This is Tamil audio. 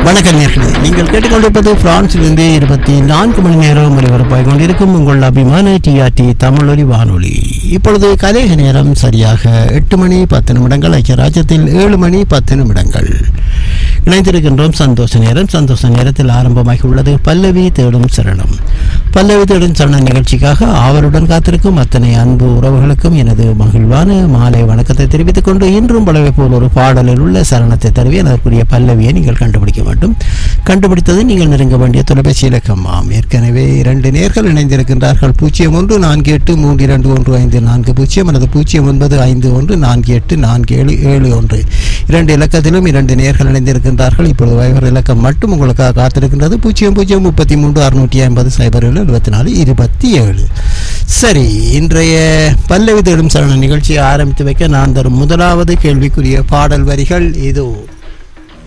வணக்கம் நேர்களே நீங்கள் கேட்டுக்கொண்டிருப்பது பிரான்சிலிருந்து இருபத்தி நான்கு மணி நேரம் ஒலிபரப்பாய் கொண்டிருக்கும் உங்கள் அபிமான டிஆர்டி தமிழொலி வானொலி இப்பொழுது கலேக நேரம் சரியாக எட்டு மணி பத்து நிமிடங்கள் ஐக்கிய ராஜ்யத்தில் ஏழு மணி பத்து நிமிடங்கள் இணைந்திருக்கின்றோம் சந்தோஷ நேரம் சந்தோஷ நேரத்தில் ஆரம்பமாகி உள்ளது பல்லவி தேடும் சரணம் பல்லவி தேடும் சரணம் நிகழ்ச்சிக்காக ஆவலுடன் காத்திருக்கும் அத்தனை அன்பு உறவுகளுக்கும் எனது மகிழ்வான மாலை வணக்கத்தை தெரிவித்துக் கொண்டு இன்றும் பலவை போல் ஒரு பாடலில் உள்ள சரணத்தை தருவேன் அதற்குரிய பல்லவியை நீங்கள் கண்டுபிடிக்க வேண்டும் கண்டுபிடித்தது நீங்கள் நெருங்க வேண்டிய தொலைபேசி இலக்கமாம் ஏற்கனவே இரண்டு நேர்கள் இணைந்திருக்கின்றார்கள் பூஜ்ஜியம் ஒன்று நான்கு எட்டு மூன்று இரண்டு ஒன்று ஐந்து நான்கு பூஜ்ஜியம் அல்லது பூஜ்ஜியம் ஒன்பது ஐந்து ஒன்று நான்கு எட்டு நான்கு ஏழு ஏழு ஒன்று இரண்டு இலக்கத்திலும் இரண்டு நேர்கள் இணைந்திருக்கின்றார்கள் இப்பொழுது வைபர் இலக்கம் மட்டும் உங்களுக்காக காத்திருக்கின்றது பூஜ்ஜியம் பூஜ்ஜியம் முப்பத்தி மூன்று அறுநூற்றி ஐம்பது சைபர் ஏழு எழுபத்தி நாலு இருபத்தி ஏழு சரி இன்றைய பல்லவி தேடும் சரண நிகழ்ச்சியை ஆரம்பித்து வைக்க நான் தரும் முதலாவது கேள்விக்குரிய பாடல் வரிகள் இதோ